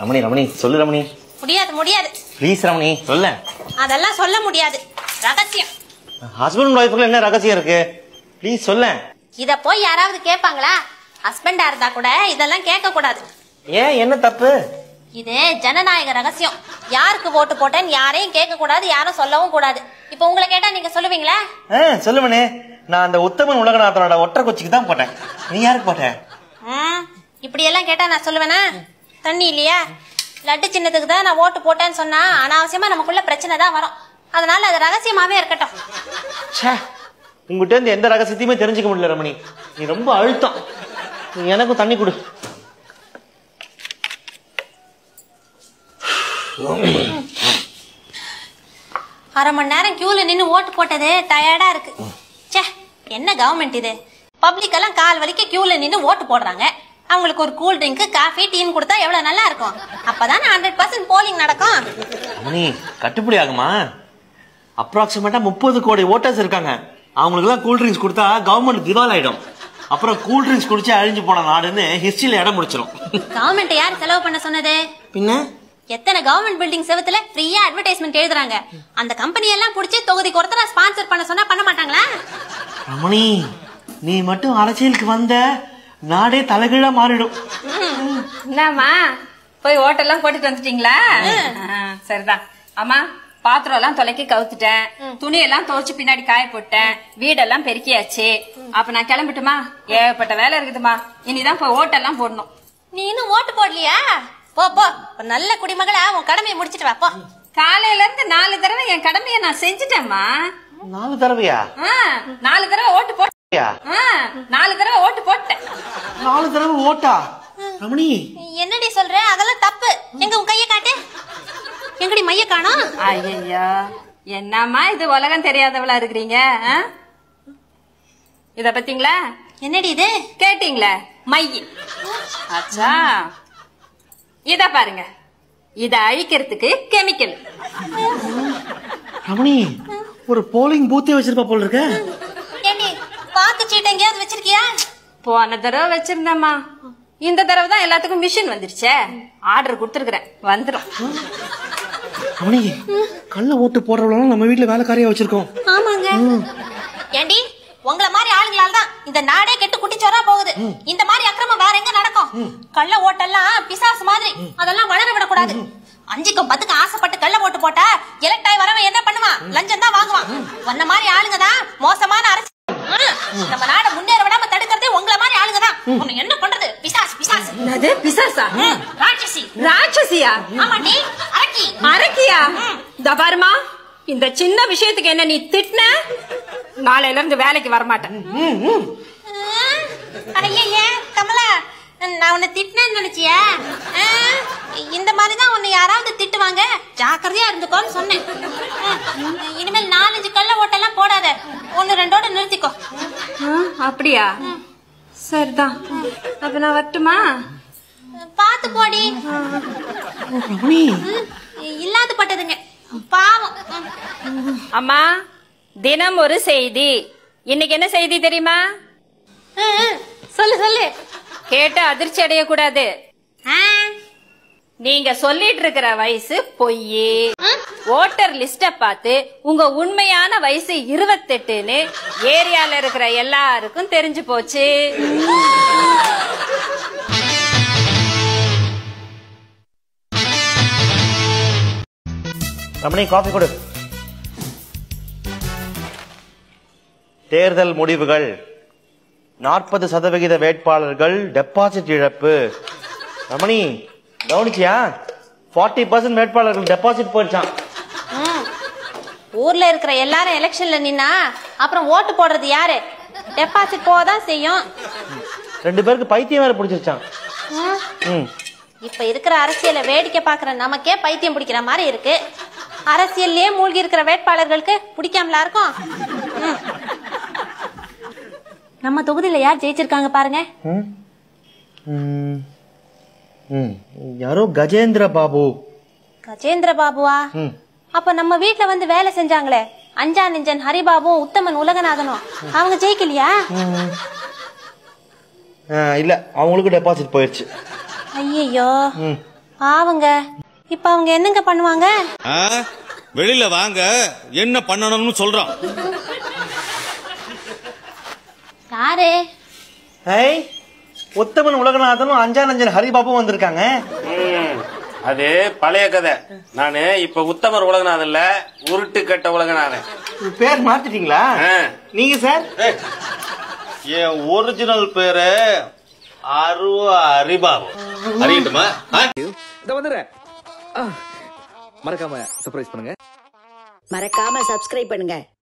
ரமணி ரமணி சொல்லு ரமணி முடியாது முடியாது ப்ளீஸ் ரமணி சொல்ல அதெல்லாம் சொல்ல முடியாது ரகசியம் ஹஸ்பண்ட் அண்ட் ஒய்ஃபுக்குள்ள என்ன ரகசியம் இருக்கு ப்ளீஸ் சொல்ல இத போய் யாராவது கேட்பாங்களா ஹஸ்பண்டா இருந்தா கூட இதெல்லாம் கேட்க கூடாது ஏன் என்ன தப்பு இது ஜனநாயக ரகசியம் யாருக்கு ஓட்டு போட்டேன்னு யாரையும் கேட்க கூடாது யாரும் சொல்லவும் கூடாது இப்போ உங்களை கேட்டா நீங்க சொல்லுவீங்களா ஆ சொல்லுவனே நான் அந்த உத்தமன் உலகநாதனோட ஒற்றை கொச்சிக்கு தான் போட்டேன் நீ யாருக்கு போட்ட ம், இப்படி எல்லாம் கேட்டா நான் சொல்லுவேனா தண்ணி இல்லையா லட்டு சின்னத்துக்கு தான் நான் ஓட்டு போட்டேன்னு சொன்னா அனாவசியமா நமக்குள்ள பிரச்சனை தான் வரும் அதனால அது ரகசியமாவே இருக்கட்டும் ச்சே உங்ககிட்ட இருந்து எந்த ரகசியத்தையுமே தெரிஞ்சுக்க முடியல ரமணி நீ ரொம்ப அழுத்தம் நீ எனக்கும் தண்ணி கொடு அரை மணி நேரம் கியூல நின்னு ஓட்டு போட்டது டயர்டா இருக்கு ச்சே என்ன கவர்மெண்ட் இது பப்ளிக் எல்லாம் கால் வலிக்க கியூல நின்னு ஓட்டு போடுறாங்க அவங்களுக்கு ஒரு கூல் ட்ரிங்க் காஃபி டீன்னு கொடுத்தா எவ்வளவு நல்லா இருக்கும் அப்பதான் ஹண்ட்ரட் பர்சன்ட் போலிங் நடக்கும் ரமணி கட்டுப்படி ஆகுமா அப்ராக்சிமேட்டா முப்பது கோடி ஓட்டர்ஸ் இருக்காங்க அவங்களுக்குலாம் கூல் ட்ரிங்க்ஸ் கொடுத்தா கவர்மெண்ட் திவால் ஆயிடும் அப்புறம் கூல் ட்ரிங்க்ஸ் குடிச்சு அழிஞ்சு போன நாடுன்னு ஹிஸ்டரியில இடம் முடிச்சிடும் கவர்மெண்ட் யார் செலவு பண்ண சொன்னது பின்ன எத்தனை கவர்மெண்ட் பில்டிங் செவத்துல ஃப்ரீயா அட்வர்டைஸ்மெண்ட் எழுதுறாங்க அந்த கம்பெனி எல்லாம் புடிச்சு தொகுதிக்கு ஒருத்தர ஸ்பான்சர் பண்ண சொன்னா பண்ண மாட்டாங்களா ரமணி நீ மட்டும் அரசியலுக்கு வந்த நாடே தலைகீழா மாறிடும் என்னம்மா போய் ஓட்டெல்லாம் போட்டுட்டு வந்துட்டீங்களா ஆ, சரிதான் அம்மா பாத்திரம் எல்லாம் தொலைக்கி கவுத்துட்டேன் துணி எல்லாம் துவைச்சு பின்னாடி காய போட்டேன் வீடெல்லாம் பெருக்கியாச்சு அப்ப நான் கிளம்பட்டுமா ஏகப்பட்ட வேலை இருக்குதுமா இனிதான் போய் ஓட்டெல்லாம் போடணும் நீ இன்னும் ஓட்டு போடலையா போ போ ஒரு நல்ல குடிமகளா உன் கடமையை முடிச்சிட்டு வா போ காலையில இருந்து நாலு தடவை என் கடமையை நான் செஞ்சுட்டேன்மா நாலு தடவையா ஆ, நாலு தடவை ஓட்டு போட்டேன் யா, ஆ, நாலு தடவை ஓட்டு போட்டேன் நாலு தடவை ஓட்டா ரமணி என்னடி சொல்ற அதெல்லாம் தப்பு எங்க உன் கைய காட்டு எங்கடி மைய காணோம் ஐயா என்னம்மா இது உலகம் தெரியாதவளா இருக்கிறீங்க ஆ? இத பாத்தீங்களா என்னடி இது கேட்டீங்களே மை அச்சா இத பாருங்க இத அழிக்கிறதுக்கு கெமிக்கல் ரமணி ஒரு போலிங் பூத்தே வச்சிருப்பா போல இருக்க ஏண்டி வாக்கு சீட்டு எங்கேயாவது வச்சிருக்கியா போன தடவை வச்சிருந்தேம்மா இந்த தடவை தான் எல்லாத்துக்கும் மிஷின் வந்துருச்சே ஆர்டர் கொடுத்துருக்குறேன் வந்துரும் ரமணி கள்ள ஓட்டு போடுறவங்களும் நம்ம வீட்டுல வேலைக்காரியா வச்சிருக்கோம் ஆமாங்க ஏண்டி உங்கள மாதிரி ஆளுங்களால தான் இந்த நாடே கெட்டு குட்டிச்சோரா போகுது இந்த மாதிரி அக்கிரமம் வேற எங்க நடக்கும் கள்ள ஓட்டெல்லாம் பிசாசு மாதிரி அதெல்லாம் வளர விடக்கூடாது அஞ்சுக்கும் பத்துக்கு ஆசைப்பட்டு கள்ள ஓட்டு போட்டா எலக்ட் ஆகி வரவன் என்ன பண்ணுவான் லஞ்சம் தான் வாங்குவான் உன்ன மாதிரி ஆளுங்க தான் மோசமான அரசு நம்ம நாட முன்னேற விடாம தடுக்கிறதே உங்கள மாதிரி ஆளுங்க தான் உன்னை என்ன பண்றது பிசாசு பிசாசு அது பிசாசா ம், ராட்சசி ராட்சசியா ஆமாண்டி அரக்கி அரக்கியா இந்த பாருமா இந்த சின்ன விஷயத்துக்கு என்ன நீ திட்டின நாளையில இருந்து வேலைக்கு வரமாட்டேன் ஐயே கமலா நான் உன்னை திட்டினேன்னு நினைச்சியா ஆ, இந்த மாதிரி தான் உன்னை யாராவது திட்டுவாங்க ஜாக்கிரதையா இருந்துக்கோன்னு சொன்னேன் ம், இனிமேல் நாலஞ்சு கள்ள ஓட்டெல்லாம் போடாத ஒன்னு ரெண்டோட நிறுத்திக்கோ ஆ, அப்படியா சரிதான் அப்ப நான் வரட்டுமா பார்த்து போடி ரமணி ம், இல்லாத பட்டதுங்க பாவம் ம். அம்மா தினம் ஒரு செய்தி இன்னைக்கு என்ன செய்தி தெரியுமா ம், ம், சொல்லு சொல்லு கேட்டு அதிர்ச்சி அடையக்கூடாது ஆ, நீங்க சொல்லிட்டு இருக்கிற வயசு பொய்யே ஓட்டர் லிஸ்ட பார்த்து உங்க உண்மையான வயசு இருபத்தெட்டுன்னு ஏரியால இருக்கிற எல்லாருக்கும் தெரிஞ்சு போச்சு ரமணி காஃபி கொடு தேர்தல் முடிவுகள் நாற்பது சதவிகித வேட்பாளர்கள் டெபாசிட் இழப்பு ரமணி கவனிச்சியா ஃபார்ட்டி பர்சன்ட் வேட்பாளர்கள் டெபாசிட் போயிடுச்சான் ம். ஊர்ல இருக்கிற எல்லாரும் எலெக்ஷன்ல நின்னா அப்புறம் ஓட்டு போடுறது யாரு டெபாசிட் போதான் செய்யும் ரெண்டு பேருக்கு பைத்தியம் வேற பிடிச்சிருச்சான் ம். ம் இப்ப இருக்கிற அரசியலை வேடிக்கை பாக்குற நமக்கே பைத்தியம் பிடிக்கிற மாதிரி இருக்கு அரசியல்லயே மூழ்கி இருக்கிற வேட்பாளர்களுக்கு பிடிக்காமலா இருக்கும் ம். நம்ம தொகுதியில யார் ஜெயிச்சிருக்காங்க பாருங்க ம். ம். ம். யாரோ கஜேந்திர பாபு கஜேந்திர பாபுவா ம். அப்ப நம்ம வீட்ல வந்து வேலை செஞ்சாங்களே அஞ்சா நெஞ்சன் ஹரிபாபும் உத்தமன் உலகநாதனும் அவங்க ஜெயிக்கலையா ஆ, இல்ல அவங்களுக்கு டெபாசிட் போயிடுச்சு ஐயோ ம் ஆவங்க இப்ப அவங்க என்னங்க பண்ணுவாங்க ஆ? வெளியில வாங்க என்ன பண்ணணும்னு சொல்றோம் யாரு ஏய் உத்தமன் உலகநாதனும் அஞ்சானஞ்சன் ஹரிபாபும் வந்திருக்காங்க ம், அது பழைய கதை நானு இப்ப உத்தமர் உலகநாதன் இல்ல உருட்டு கட்ட உலகநாதன் பேர் மாத்திட்டீங்களா ஆ. நீங்க சார் என் ஒரிஜினல் பேரு அருவ அரிபாபு அறியட்டுமா ஆ? இந்த வந்துடுறேன் ஆ, மறக்காம சர்ப்ரைஸ் பண்ணுங்க மறக்காம சப்ஸ்கிரைப் பண்ணுங்க